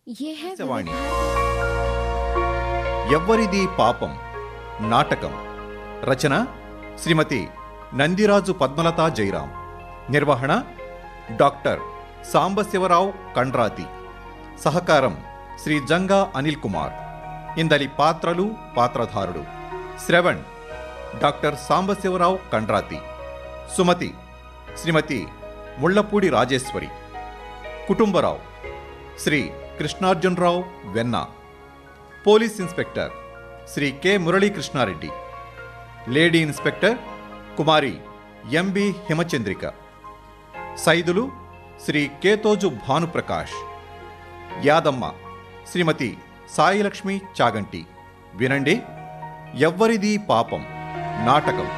ये है వాణి विविध ఎవ్వరిది పాపం నాటకం రచన శ్రీమతి నందిరాజు పద్మలతా జైరాం నిర్వహణ డాక్టర్ సాంబశివరావు కండ్రాతి సహకారం శ్రీ జంగా అనిల్ కుమార్ ఇందలి పాత్రలు పాత్రధారుడు Shravan doctor Sambasivarao Kandrathi Sumathi Shrimati Mullapudi Rajeswari Kutumbarao Shri Krishnarjunarao Venna police inspector Shri K Muralikrishnareddy lady inspector Kumari MB Himachandrika Saidulu Shri Ketoju Bhanuprakash Yadamma Shrimati Sailakshmi Chaganti వినండి ఎవ్వరిది పాపం నాటకం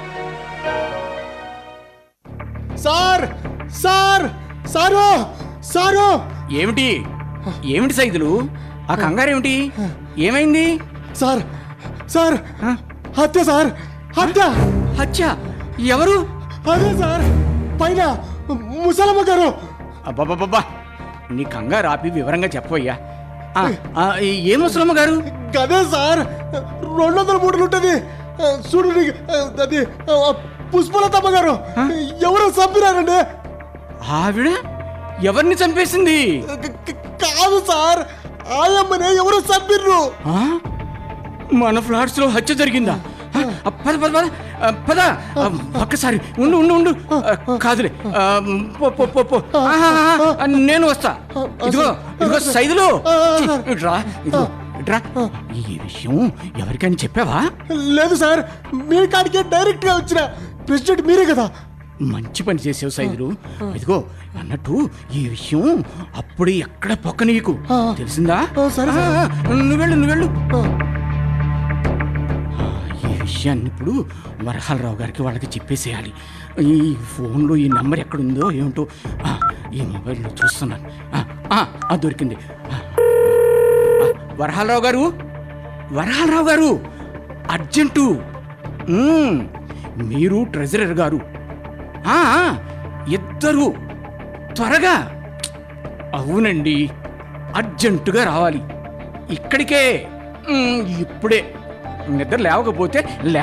సార్ సార్ సారు సారు ఏమిటి ఏమిటి సైదులు ఆ కంగారేమిటి ఏమైంది సార్ సార్ హత్య సార్ హత్య హత్య ఎవరు అదే సార్ పైన ముసలమ్మ గారు అబ్బబ్బబ్బా నీ కంగారు ఆపి వివరంగా చెప్పవయ్యా ఆ, ఆ, ఏ ముసలమ్మ గారు గదే సార్ రెండు వందల మూటలు ఉంటుంది చూడు నీకు, అది పుష్పలతమ్మ గారు ఎవరో చంపినారండి ఆవిడ ఎవరిని చంపేసింది క- క- కాదు సార్ ఆయమ్మనే ఎవరో చంపిర్రు ఆ? మన ఫ్లాట్స్ లో హత్య జరిగిందా ఆ, పద పద పద ఆ, పద ఆ, ఒక్కసారి ఉండు ఉండు ఉండు ఆ, కాదులే ఆ, పో పో పో పో ఆహా, ఆహా, నేను వస్తా ఇదిగో ఇదిగో సైదులు ఛీ, ఇట్రా ఇదిగో ఇట్రా ఈ విషయం ఎవరికైనా చెప్పావా లేదు సార్ మీ కాడికే డైరెక్ట్ గా వచ్చిన ప్రెసిడెంట్ మీరే కదా మంచి పని చేసావు సైదులు ఇదిగో అన్నట్టు ఈ విషయం అప్పుడే ఎక్కడ పొక్క నీకు తెలిసిందా ఆ, సరే, సరే. ఆ, నువ్వెళ్ళు నువ్వెళ్ళు ఆ, ఈ విషయాన్ని ఇప్పుడు వరహాలరావు గారికి వాళ్ళకి చెప్పేసేయాలి ఈ ఫోన్లో ఈ నెంబర్ ఎక్కడుందో ఏమిటో ఆ, ఈ మొబైల్లో చూస్తున్నాను ఆ, ఆ, ఆ, దొరికింది ఆ, ఆ, వరహాలరావు గారు వరహాలరావు గారు అర్జెంటు మ్మ్, మీరు ట్రెజరర్ గారు ఆ, ఆ, ఇద్దరు త్వరగా అవునండి అర్జెంటుగా రావాలి ఇక్కడికే మ్మ్, ఇప్పుడే నిద్ర లేవకపోతే